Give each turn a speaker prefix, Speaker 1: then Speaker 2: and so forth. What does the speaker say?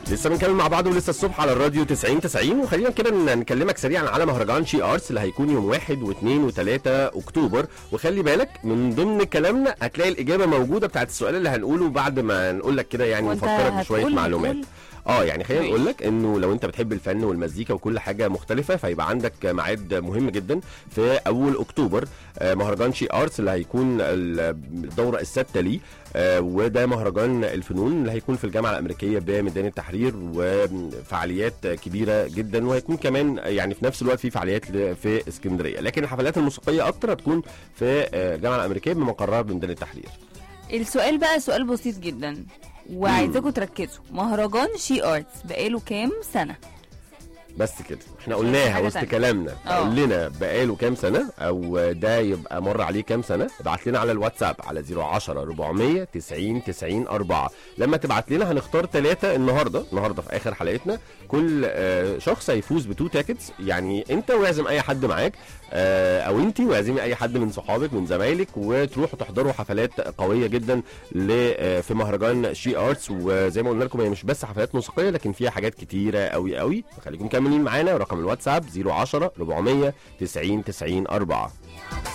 Speaker 1: لسه بنكمل مع بعض ولسه الصبح على الراديو 90 90 وخلينا كده ن- نكلمك سريعا على مهرجان شي ارتس اللي هيكون يوم 1 و2 و3 اكتوبر وخلي بالك من ضمن كلامنا هتلاقي الاجابه موجوده بتاعت السؤال اللي هنقوله بعد ما نقول لك كده يعني
Speaker 2: وأنت
Speaker 1: نفكرك بشويه
Speaker 2: هتقول-
Speaker 1: معلومات
Speaker 2: هتقول؟
Speaker 1: اه يعني خلينا
Speaker 2: ماشي.
Speaker 1: نقول لك انه لو انت بتحب الفن والمزيكا وكل حاجه مختلفه فيبقى عندك ميعاد مهم جدا في اول اكتوبر آه، مهرجان شي ارتس اللي هيكون ال- الدوره السادسه ليه آه، وده مهرجان الفنون اللي هيكون في الجامعه الامريكيه بميدان التحرير وفعاليات كبيره جدا وهيكون كمان يعني في نفس الوقت في فعاليات ل- في اسكندريه لكن الحفلات الموسيقيه اكتر هتكون في آه، الجامعه الامريكيه بمقرها بميدان التحرير
Speaker 2: السؤال بقى سؤال بسيط جدا وعايزاكم تركزوا مهرجان شي ارتس بقاله كام سنه
Speaker 1: بس كده احنا قلناها
Speaker 2: حاجة
Speaker 1: وسط
Speaker 2: تانية.
Speaker 1: كلامنا
Speaker 2: اه.
Speaker 1: قول لنا بقاله كام سنه او ده يبقى مر عليه كام سنه ابعت لنا على الواتساب على 010 400 90 90 4 لما تبعت لنا هنختار ثلاثه النهارده النهارده في اخر حلقتنا كل آه، شخص هيفوز بتو تاكتس يعني انت واعزم اي حد معاك آه، او انت واعزمي اي حد من صحابك من زمايلك وتروحوا تحضروا حفلات قويه جدا ل- آه، في مهرجان شي ارتس وزي ما قلنا لكم هي مش بس حفلات موسيقيه لكن فيها حاجات كتيره قوي قوي فخليكم مكملين معانا رقم الواتساب 010 400 90 90 4